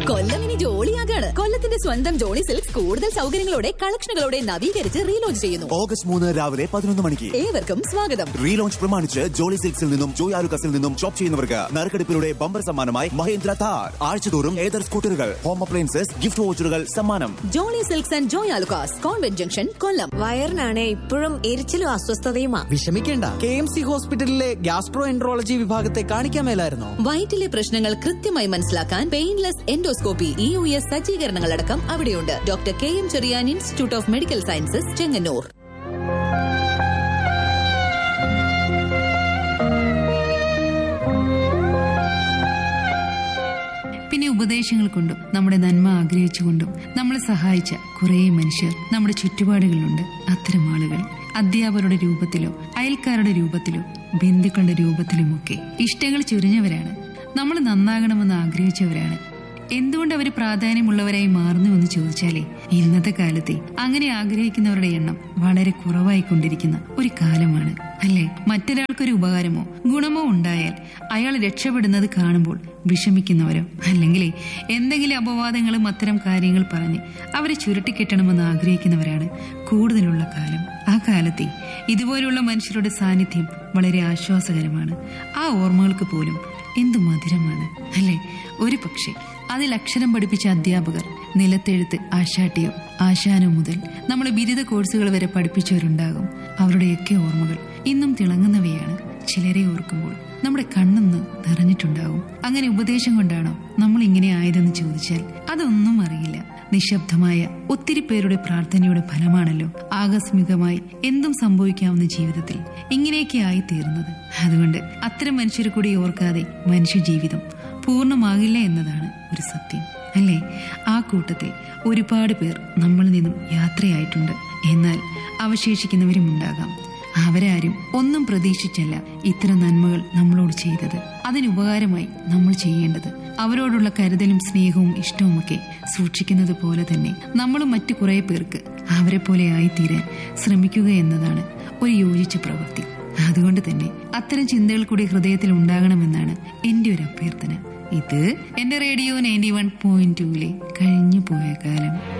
കൊല്ലം ഇനി ജോളിയാകാണ് കൊല്ലത്തിന്റെ സ്വന്തം ജോളി സിൽക്സ് കൂടുതൽ സൗകര്യങ്ങളോടെ കളക്ഷനുകളോടെ നവീകരിച്ച് റീലോഞ്ച് ചെയ്യുന്നു ഓഗസ്റ്റ് മൂന്ന് രാവിലെ പതിനൊന്ന് മണിക്ക് ഏവർക്കും സ്വാഗതം റീലോഞ്ച് പ്രമാണിച്ച് ജോളി സിൽക്സിൽ നിന്നും ജോയ് ആലുക്കസിൽ നിന്നും ഷോപ്പ് ചെയ്യുന്നവർക്ക് നറുക്കെടുപ്പിലൂടെ ബമ്പർ സമ്മാനമായി മഹേന്ദ്ര താർ ആഴ്ചതോറും ഏതർ സ്കൂട്ടറുകൾ ഹോം അപ്ലയൻസസ് ഗിഫ്റ്റ് വോച്ചറുകൾ സമ്മാനം Jolly silks and Joy Alukkas convent junction Kollam വയറിനാണ് ഇപ്പോഴും എരിച്ചിലും അസ്വസ്ഥതയുമാ വിഷമിക്കേണ്ട കെ എം സി ഹോസ്പിറ്റലിലെ ഗ്യാസ്ട്രോ എൻട്രോളജി വിഭാഗത്തെ കാണിക്കാൻ മേലായിരുന്നോ വയറ്റിലെ പ്രശ്നങ്ങൾ കൃത്യമായി മനസ്സിലാക്കാൻ painless endoscopy E U S സജ്ജീകരണങ്ങളടക്കം അവിടെയുണ്ട് doctor K M Cherian institute of medical sciences Chengannur പിന്നെ ഉപദേശങ്ങൾ കൊണ്ടും നമ്മുടെ നന്മ ആഗ്രഹിച്ചുകൊണ്ടും നമ്മളെ സഹായിച്ച കുറേ മനുഷ്യർ നമ്മുടെ ചുറ്റുപാടുകളിലുണ്ട് അത്തരം ആളുകൾ അധ്യാപകരുടെ രൂപത്തിലോ അയൽക്കാരുടെ രൂപത്തിലോ ബന്ധുക്കളുടെ രൂപത്തിലുമൊക്കെ ഇഷ്ടങ്ങൾ ചുരിഞ്ഞവരാണ് നമ്മൾ നന്നാകണമെന്ന് ആഗ്രഹിച്ചവരാണ് എന്തുകൊണ്ട് അവർ പ്രാധാന്യമുള്ളവരായി മാറുന്നുവെന്ന് ചോദിച്ചാലേ ഇന്നത്തെ കാലത്തെ അങ്ങനെ ആഗ്രഹിക്കുന്നവരുടെ എണ്ണം വളരെ കുറവായിക്കൊണ്ടിരിക്കുന്ന ഒരു കാലമാണ് അല്ലേ മറ്റൊരാൾക്കൊരു ഉപകാരമോ ഗുണമോ ഉണ്ടായാൽ അയാൾ രക്ഷപ്പെടുന്നത് കാണുമ്പോൾ വിഷമിക്കുന്നവരോ അല്ലെങ്കിൽ എന്തെങ്കിലും അപവാദങ്ങളും അത്തരം കാര്യങ്ങൾ പറഞ്ഞ് അവരെ ചുരുട്ടിക്കെട്ടണമെന്ന് ആഗ്രഹിക്കുന്നവരാണ് കൂടുതലുള്ള കാലം ആ കാലത്തെ ഇതുപോലുള്ള മനുഷ്യരുടെ സാന്നിധ്യം വളരെ ആശ്വാസകരമാണ് ആ ഓർമ്മകൾക്ക് പോലും എന്തു മധുരമാണ് അല്ലേ ഒരു പക്ഷേ അതിൽ അക്ഷരം പഠിപ്പിച്ച അധ്യാപകർ നിലത്തെഴുത്ത് ആശാട്ടിയോ ആശാനോ മുതൽ നമ്മളെ ബിരുദ കോഴ്സുകൾ വരെ പഠിപ്പിച്ചവരുണ്ടാകും അവരുടെയൊക്കെ ഓർമ്മകൾ ഇന്നും തിളങ്ങുന്നവയാണ് ചിലരെ ഓർക്കുമ്പോൾ നമ്മുടെ കണ്ണെന്ന് നിറഞ്ഞിട്ടുണ്ടാകും അങ്ങനെ ഉപദേശം കൊണ്ടാണോ നമ്മൾ ഇങ്ങനെ ആയതെന്ന് ചോദിച്ചാൽ അതൊന്നും അറിയില്ല നിശബ്ദമായ ഒത്തിരി പേരുടെ പ്രാർത്ഥനയുടെ ഫലമാണല്ലോ ആകസ്മികമായി എന്തും സംഭവിക്കാവുന്ന ജീവിതത്തിൽ ഇങ്ങനെയൊക്കെ ആയി തീർന്നത് അതുകൊണ്ട് അത്തരം മനുഷ്യരെ കൂടി ഓർക്കാതെ മനുഷ്യ ജീവിതം പൂർണ്ണമാകില്ല എന്നതാണ് ഒരു സത്യം അല്ലേ ആ കൂട്ടത്തിൽ ഒരുപാട് പേർ നമ്മളിൽ നിന്നും യാത്രയായിട്ടുണ്ട് എന്നാൽ അവശേഷിക്കുന്നവരും ഉണ്ടാകാം അവരാരും ഒന്നും പ്രതീക്ഷിച്ചല്ല ഇത്തരം നന്മകൾ നമ്മളോട് ചെയ്തത് അതിനുപകാരമായി നമ്മൾ ചെയ്യേണ്ടത് അവരോടുള്ള കരുതലും സ്നേഹവും ഇഷ്ടവുമൊക്കെ സൂക്ഷിക്കുന്നത് പോലെ തന്നെ നമ്മളും മറ്റു കുറെ പേർക്ക് അവരെ പോലെ ആയിത്തീരാൻ ശ്രമിക്കുക എന്നതാണ് ഒരു യോജിച്ച പ്രവൃത്തി അതുകൊണ്ട് തന്നെ അത്തരം ചിന്തകൾ കൂടി ഹൃദയത്തിൽ ഉണ്ടാകണമെന്നാണ് എന്റെ ഒരു അഭ്യർത്ഥന ഇത് എന്റെ റേഡിയോ നയൻറ്റി വൺ പോയിന്റ് ടൂവിലെ കഴിഞ്ഞു പോയ കാലം